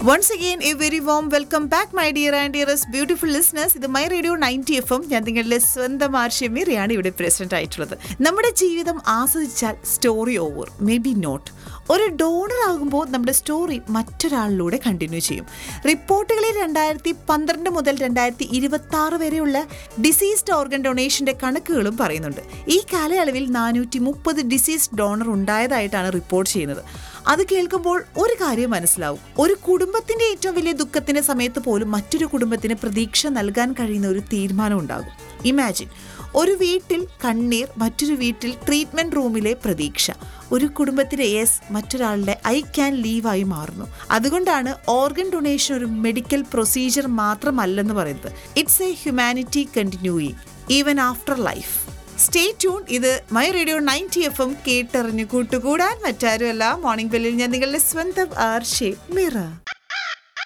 once again a very warm welcome back my dear and dearest beautiful listeners ഇത് my radio ninety F M ഞാൻ നിങ്ങളുടെ സ്വന്തം ആർഷ്യമീറിയാണ് ഇവിടെ പ്രസിഡന്റ് ആയിട്ടുള്ളത് നമ്മുടെ ജീവിതം ആസ്വദിച്ചാൽ story over may be not ഒരു ഡോണർ ആകുമ്പോൾ നമ്മുടെ സ്റ്റോറി മറ്റൊരാളിലൂടെ കണ്ടിന്യൂ ചെയ്യും റിപ്പോർട്ടുകളിൽ രണ്ടായിരത്തി പന്ത്രണ്ട് മുതൽ രണ്ടായിരത്തി ഇരുപത്തി ആറ് വരെയുള്ള ഡിസീസ്ഡ് ഓർഗൻ ഡൊണേഷന്റെ കണക്കുകളും പറയുന്നുണ്ട് ഈ കാലയളവിൽ നാനൂറ്റി മുപ്പത് ഡിസീസ്ഡ് ഡോണർ ഉണ്ടായതായിട്ടാണ് റിപ്പോർട്ട് ചെയ്യുന്നത് അത് കേൾക്കുമ്പോൾ ഒരു കാര്യം മനസ്സിലാവും ഒരു കുടുംബത്തിന്റെ ഏറ്റവും വലിയ ദുഃഖത്തിന്റെ സമയത്ത് പോലും മറ്റൊരു കുടുംബത്തിന് പ്രതീക്ഷ നൽകാൻ കഴിയുന്ന ഒരു തീരുമാനം ഉണ്ടാകും ഇമാജിൻ ഒരു വീട്ടിൽ കണ്ണീർ മറ്റൊരു വീട്ടിൽ ട്രീറ്റ്മെന്റ് റൂമിലെ പ്രതീക്ഷ ഒരു കുടുംബത്തിലെ യെസ് മറ്റൊരാളുടെ ഐ ക്യാൻ ലീവായി മാറുന്നു അതുകൊണ്ടാണ് ഓർഗൻ ഡൊണേഷൻ ഒരു മെഡിക്കൽ പ്രൊസീജിയർ മാത്രമല്ലെന്ന് പറയുന്നത് it's a humanity continuing even after life stay tune ഇത് my radio ninety F M കേട്ടറിഞ്ഞു കൂട്ടുകൂടാൻ മറ്റാരുമല്ല മോർണിംഗ് ബെല്ലിൽ ഞാൻ നിങ്ങളുടെ സ്വന്തം ആർ ഷേ മിറ